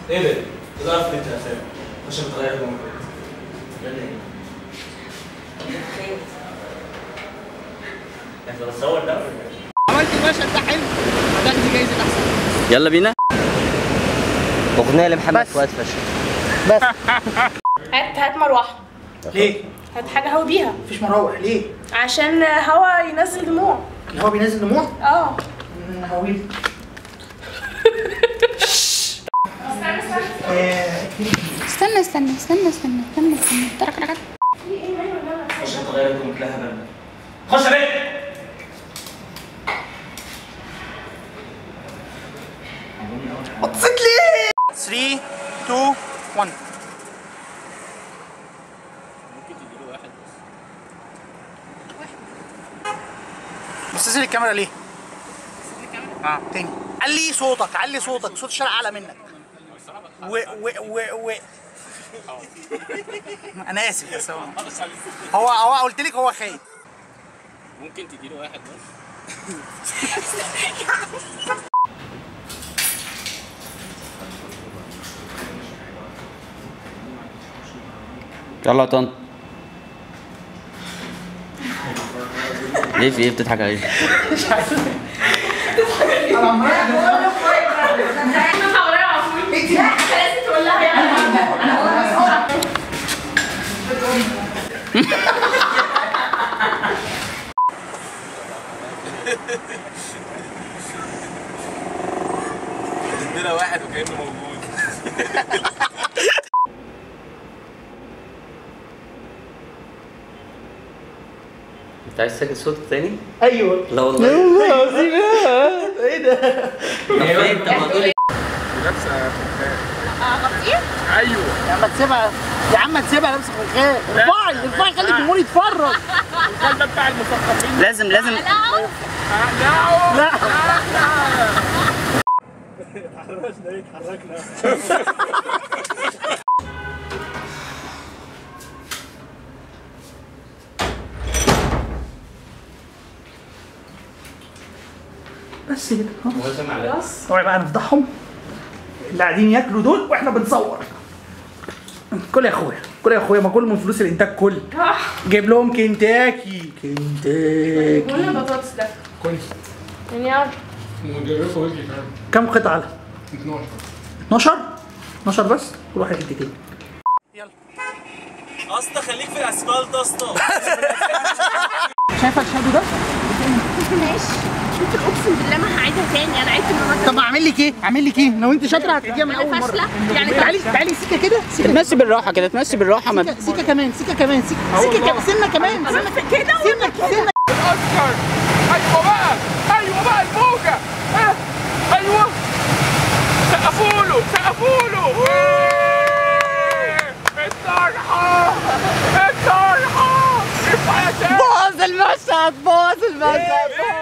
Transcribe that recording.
ايه ده؟ ده في الافلام عشان بتغير هدومك يلا ايه؟ انت بتصور ده عملت المشهد ده حلو هتاخدي جايزه احسن يلا بينا اغنيه لمحمد بس. فؤاد فشل بس هات هات مروحه ليه؟ هات حاجه هوا بيها مفيش مراوح ليه؟ عشان هوا ينزل دموع الهوا بينزل دموع؟ اه هويل آه، استنى استنى استنى استنى استنى استنى ترك ركعت عشان تغير هدومك لا هبل خش يا بيه 3 2 1 بص لي الكاميرا ليه؟ اه تاني علي صوتك علي صوتك صوت الشارع اعلى منك و و و و انا اسف بس هو هو هو قلت لك هو خايف ممكن تديله واحد بس يلا يا طنط ليه في ايه بتضحك عليه؟ ادينا واحد وكانه موجود انت عايز تسجل صوتك تاني؟ ايوه لا والله ايه ده؟ طب فين؟ طب ما تقولي يا عم تسيبها يا عم تسيبها لابسه خلخال ارفعي ارفعي خلي الجمهور يتفرج لازم لازم لا بس كده خلاص اوعي بقى نفضحهم اللي قاعدين ياكلوا دول واحنا بنصور كل يا اخويا كل يا اخويا ما كل من فلوس الانتاج كل جايب لهم كنتاكي كنتاكي كل البطاطس ده كويس يعني عارف كم قطعة لها؟ 12 12 12 بس كل واحد حتتين يلا اسطى خليك في الاسفلت يا اسطى شايفه الشادو ده؟ ماشي انت اقسم بالله ما هعيدها تاني انا عدت المره طب اعمل لك ايه؟ اعمل لك ايه؟ لو انت شاطره هتجيبها من اول انا مره فاشله يعني تعالي تعالي سيكه كده سيكه تمشي بالراحه كده تمشي بالراحه ما سيكه سيكه كمان سيكه كمان سيكه سيكه كمان سنه كمان سنه كده سنه سنه الاوسكار ايوه بقى ايوه بقى الموجه ها ايوه سقفوا له سقفوا له الطرحه الطرحه ارفع يا شباب باظ المشهد باظ المشهد